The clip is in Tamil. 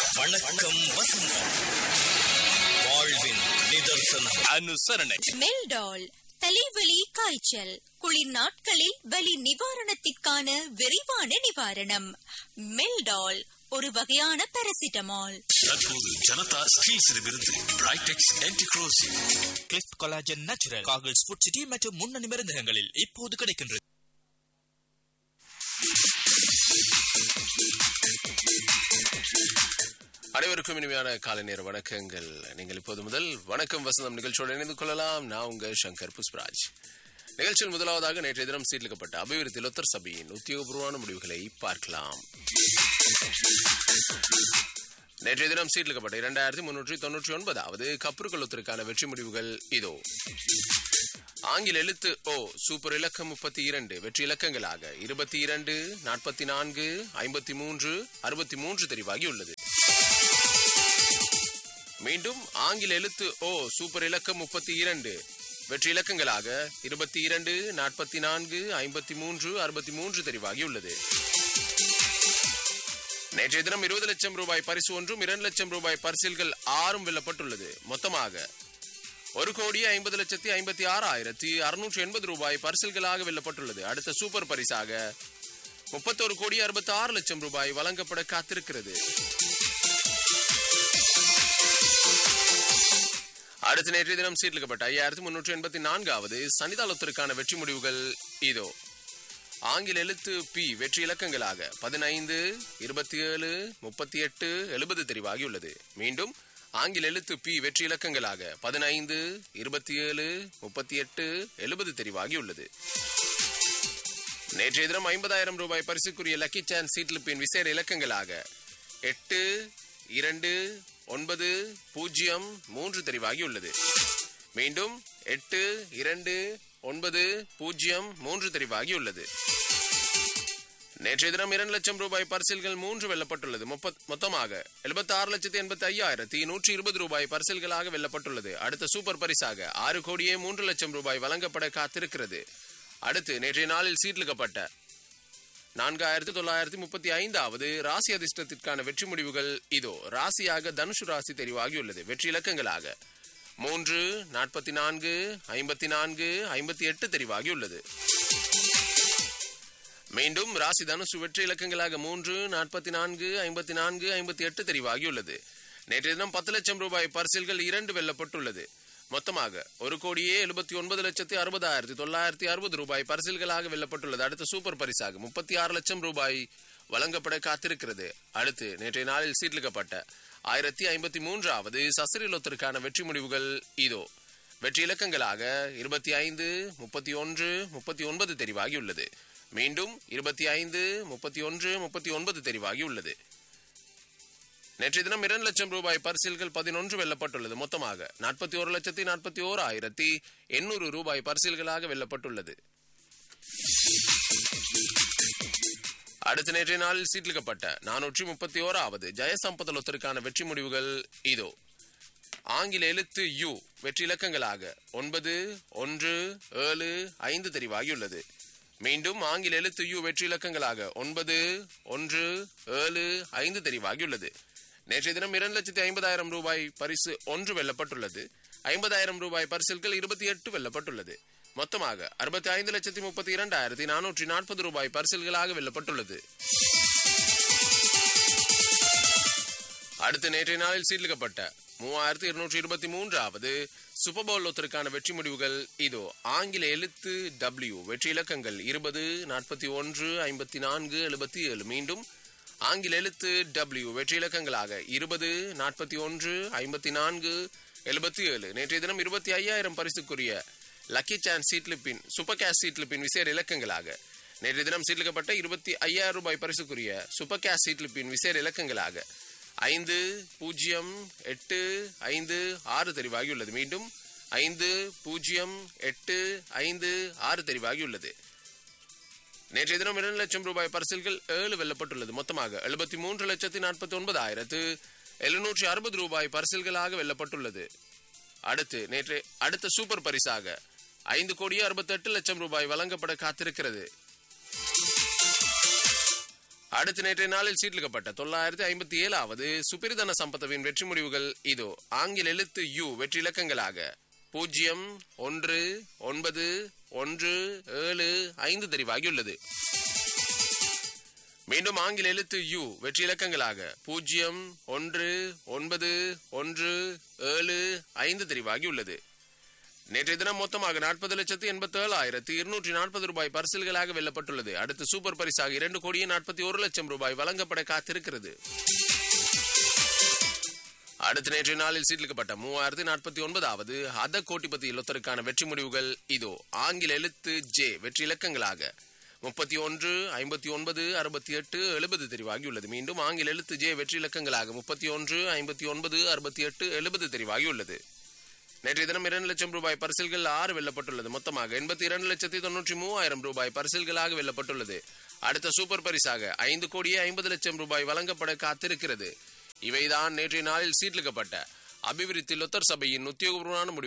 வணக்கம் வசந்தம் வாழ்வின் நிதர்சனம் அனுசரணை மெல்டால் தலைவலி காய்ச்சல் குளிர் நாட்களில் வலி நிவாரணத்திற்கான விரைவான நிவாரணம் மெல்டால் ஒரு வகையான பாராசிட்டமால் தற்போது ஜனதா ஸ்டீல்ஸிடமிருந்து பிரைடெக்ஸ் ஆன்டிக்ரோசிவ் கிளிஃப்ட் கொலாஜன் நேச்சுரல் காகிள்ஸ் ஃபுட் சிட்டி மற்றும் முன்னணி மருந்தகங்களில் இப்போது கிடைக்கின்றது அனைவருக்கும் இனிமையான காலை நேர வணக்கங்கள் நீங்கள் இப்போது முதல் வணக்கம் வசந்தம் நிகழ்ச்சியோடு இணைந்து கொள்ளலாம் நான் உங்க சங்கர் புஷ்பராஜ் நிகழ்ச்சியில் முதலாவதாக நேற்றைய தினம் சீர்லிக்கப்பட்ட அபிவிருத்தி லொத்தர் சபையின் உத்தியோகபூர்வமான முடிவுகளை பார்க்கலாம் நேற்றைய தினம் சீர்லிக்கப்பட்ட இரண்டாயிரத்தி முன்னூற்றி தொன்னூற்றி ஒன்பதாவது கப்புருக்கொள்ளத்திற்கான வெற்றி முடிவுகள் இதோ ஆங்கில எழுத்து ஓ சூப்பர் இலக்கம் முப்பத்தி இரண்டு வெற்றி இலக்கங்களாக இருபத்தி இரண்டு நாற்பத்தி நான்கு ஐம்பத்தி மூன்று அறுபத்தி மூன்று தெரிவாகியுள்ளது மீண்டும் ஆங்கில எழுத்து ஓ சூப்பர் இலக்கம் முப்பத்தி இரண்டு வெற்றி இலக்கங்களாக இருபத்தி இரண்டு நாற்பத்தி நான்கு ஐம்பத்தி மூன்று அறுபத்தி மூன்று தெரிவாகியுள்ளது நேற்றைய தினம் இருபது லட்சம் ரூபாய் பரிசு ஒன்றும் இரண்டு லட்சம் ரூபாய் பரிசில்கள் ஆறும் வெல்லப்பட்டுள்ளது மொத்தமாக ஒரு கோடி ஐம்பது லட்சத்தி ஐம்பத்தி ஆறாயிரத்தி அறுநூற்றி எண்பது ரூபாய் பரிசில்களாக வெல்லப்பட்டுள்ளது அடுத்த சூப்பர் பரிசாக முப்பத்தொரு கோடி அறுபத்தி ஆறு லட்சம் ரூபாய் வழங்கப்பட காத்திருக்கிறது அடுத்த நேற்றைய தினம் சீர்லிக்கப்பட்ட ஐயாயிரத்தி முன்னூற்றி எண்பத்தி நான்காவது சனிதாளத்திற்கான வெற்றி முடிவுகள் இதோ ஆங்கில எழுத்து பி வெற்றி இலக்கங்களாக பதினைந்து இருபத்தி ஏழு முப்பத்தி எட்டு எழுபது தெரிவாகியுள்ளது மீண்டும் ஆங்கில எழுத்து பி வெற்றி இலக்கங்களாக பதினைந்து இருபத்தி ஏழு முப்பத்தி எட்டு எழுபது தெரிவாகியுள்ளது நேற்றைய தினம் ஐம்பதாயிரம் ரூபாய் பரிசுக்குரிய லக்கி சான்ஸ் சீட்லிப்பின் விசேட இலக்கங்களாக எட்டு இரண்டு ஒன்பது பூஜ்ஜியம் மூன்று தெரிவாகியுள்ளது மீண்டும் எட்டு இரண்டு ஒன்பது பூஜ்ஜியம் மூன்று தெரிவாகியுள்ளது நேற்றைய தினம் இரண்டு லட்சம் ரூபாய் பரிசில்கள் மூன்று வெல்லப்பட்டுள்ளது முப்பத்- மொத்தமாக எழுபத்தி ஆறு லட்சத்தி எண்பத்தி ஐயாயிரத்தி நூற்றி இருபது ரூபாய் பரிசில்களாக வெல்லப்பட்டுள்ளது அடுத்த சூப்பர் பரிசாக ஆறு கோடியே மூன்று லட்சம் ரூபாய் வழங்கப்பட காத்திருக்கிறது அடுத்து நேற்றைய நாளில் சீட்லிக்கப்பட்ட நான்காயிரத்தி தொள்ளாயிரத்தி முப்பத்தி ஐந்தாவது ராசி அதிர்ஷ்டத்திற்கான வெற்றி முடிவுகள் இதோ ராசியாக தனுஷு ராசி தெரிவாகியுள்ளது வெற்றி இலக்கங்களாக மூன்று நாற்பத்தி நான்கு ஐம்பத்தி நான்கு ஐம்பத்தி எட்டு தெரிவாகியுள்ளது மீண்டும் ராசி தனுசு வெற்றி இலக்கங்களாக மூன்று நாற்பத்தி நான்கு ஐம்பத்தி நான்கு ஐம்பத்தி எட்டு தெரிவாகியுள்ளது நேற்றைய தினம் பத்து லட்சம் ரூபாய் பரிசில்கள் இரண்டு வெல்லப்பட்டுள்ளது மொத்தமாக ஒரு கோடியே எழுபத்தி ஒன்பது லட்சத்தி அறுபதாயிரத்தி தொள்ளாயிரத்தி அறுபது ரூபாய் பரிசில்களாக வெல்லப்பட்டுள்ளது அடுத்த சூப்பர் பரிசாக முப்பத்தி ஆறு லட்சம் ரூபாய் வழங்கப்பட காத்திருக்கிறது அடுத்து நேற்றைய நாளில் சீட்லிக்கப்பட்ட ஆயிரத்தி ஐம்பத்தி மூன்றாவது சசிரிலொத்திற்கான வெற்றி முடிவுகள் இதோ வெற்றி இலக்கங்களாக இருபத்தி ஐந்து முப்பத்தி ஒன்று முப்பத்தி ஒன்பது தெரிவாகியுள்ளது மீண்டும் இருபத்தி ஐந்து முப்பத்தி ஒன்று முப்பத்தி ஒன்பது தெரிவாகியுள்ளது நேற்றைய தினம் இரண்டு லட்சம் ரூபாய் பரிசில்கள் பதினொன்று வெல்லப்பட்டுள்ளது மொத்தமாக நாற்பத்தி ஒரு லட்சத்தி நாற்பத்தி ஓர் ஆயிரத்தி எண்ணூறு ரூபாய் பரிசில்களாக வெல்லப்பட்டுள்ளது அடுத்த நேற்றைய நாளில் சீட்லிக்கப்பட்ட நானூற்றி முப்பத்தி ஓராவது ஜெயசம்பதலத்திற்கான வெற்றி முடிவுகள் இதோ ஆங்கில எழுத்து யு வெற்றி இலக்கங்களாக ஒன்பது ஒன்று ஏழு ஐந்து தெரிவாகியுள்ளது மீண்டும் ஆங்கில எழுத்து யு வெற்றி இலக்கங்களாக ஒன்பது ஒன்று ஏழு ஐந்து தெரிவாகியுள்ளது நேற்றைய தினம் இரண்டு லட்சத்தி ஐம்பதாயிரம் ரூபாய் பரிசு ஒன்று வெல்லப்பட்டுள்ளது ஐம்பதாயிரம் ரூபாய் பரிசில்கள் இருபத்தி எட்டு வெல்லப்பட்டுள்ளது மொத்தமாக அறுபத்தி ஐந்து லட்சத்தி முப்பத்தி இரண்டாயிரத்தி நானூற்றி நாற்பது ரூபாய் பரிசில்களாக வெல்லப்பட்டுள்ளது அடுத்த நேற்றைய நாளில் சீர்லிக்கப்பட்ட மூவாயிரத்தி இருநூற்றி இருபத்தி மூன்றாவது சூப்பர் பவுல் லொத்தருக்கான வெற்றி முடிவுகள் இதோ ஆங்கில எழுத்து டபிள்யூ வெற்றி இலக்கங்கள் இருபது நாற்பத்தி ஒன்று ஐம்பத்தி நான்கு எழுபத்தி ஏழு மீண்டும் ஆங்கில எழுத்து டபிள்யூ வெற்றி இலக்கங்களாக இருபது நாற்பத்தி ஒன்று ஐம்பத்தி நான்கு எழுபத்தி ஏழு நேற்றைய தினம் இருபத்தி ஐயாயிரம் பரிசுக்குரிய லக்கி சான்ஸ் சீட்லிப்பின் சூப்பர் கேஷ் சீட்லிப்பின் விசேட இலக்கங்களாக நேற்றைய தினம் சீட்லிக்கப்பட்ட இருபத்தி ஐயாயிரம் ரூபாய் பரிசுக்குரிய சூப்பர் கேஷ் சீட்லிப்பின் விசேட இலக்கங்களாக ஐந்து பூஜ்ஜியம் எட்டு ஐந்து ஆறு தெரிவாகியுள்ளது மீண்டும் ஐந்து பூஜ்ஜியம் எட்டு ஐந்து ஆறு தெரிவாகியுள்ளது நேற்றைய தினம் இரண்டு லட்சம் ரூபாய் பரிசில்கள் ஏழு வெல்லப்பட்டுள்ளது மொத்தமாக எழுபத்தி மூன்று லட்சத்தி நாற்பத்தி ஒன்பதாயிரத்து எழுநூற்றி அறுபது ரூபாய் பரிசில்களாக வெல்லப்பட்டுள்ளது அடுத்து நேற்று அடுத்த சூப்பர் பரிசாக ஐந்து கோடியே அறுபத்தெட்டு லட்சம் ரூபாய் வழங்கப்பட காத்திருக்கிறது அடுத்த நேற்றைய நாளில் சீட்லிக்கப்பட்ட தொள்ளாயிரத்தி ஐம்பத்தி ஏழாவது சுப்பிரதன சம்பத்தவின் வெற்றி முடிவுகள் இதோ ஆங்கில எழுத்து யு வெற்றி இலக்கங்களாக பூஜ்ஜியம் ஒன்று ஒன்பது ஒன்று ஏழு ஐந்து தெரிவாகியுள்ளது மீண்டும் ஆங்கில எழுத்து யு வெற்றி இலக்கங்களாக பூஜ்ஜியம் ஒன்று ஒன்பது ஒன்று ஏழு ஐந்து தெரிவாகியுள்ளது நேற்றைய தினம் மொத்தமாக நாற்பது லட்சத்து எண்பத்தி ஏழாயிரத்து இருநூற்றி நாற்பது ரூபாய் பரிசில்களாக வெல்லப்பட்டுள்ளது அடுத்து சூப்பர் பரிசாக இரண்டு கோடியே நாற்பத்தி ஒரு லட்சம் ரூபாய் வழங்கப்பட காத்திருக்கிறது அடுத்த நேற்றைய நாளில் சீர்லிக்கப்பட்ட மூவாயிரத்தி நாற்பத்தி ஒன்பதாவது அத கோட்டிபதி லொத்தருக்கான வெற்றி முடிவுகள் இதோ ஆங்கில எழுத்து ஜே வெற்றி இலக்கங்களாக முப்பத்தி ஒன்று ஐம்பத்தி ஒன்பது அறுபத்தி எட்டு எழுபது தெரிவாகியுள்ளது மீண்டும் ஆங்கில எழுத்து ஜே வெற்றி இலக்கங்களாக முப்பத்தி ஒன்று ஐம்பத்தி ஒன்பது அறுபத்தி எட்டு எழுபது தெரிவாகியுள்ளது நேற்றைய தினம் இரண்டு லட்சம் ரூபாய் பரிசில்கள் ஆறு வெல்லப்பட்டுள்ளது மொத்தமாக எண்பத்தி இரண்டு லட்சத்தி தொன்னூற்றி மூவாயிரம் ரூபாய் பரிசில்களாக வெல்லப்பட்டுள்ளது அடுத்த சூப்பர் பரிசாக ஐந்து கோடியே ஐம்பது லட்சம் ரூபாய் வழங்கப்பட காத்திருக்கிறது இவைதான் நேற்றைய நாளில் சீட்லிக்கப்பட்ட அபிவிருத்தி லொத்தர் சபையின் உத்தியோகபூர்வமான முடிவு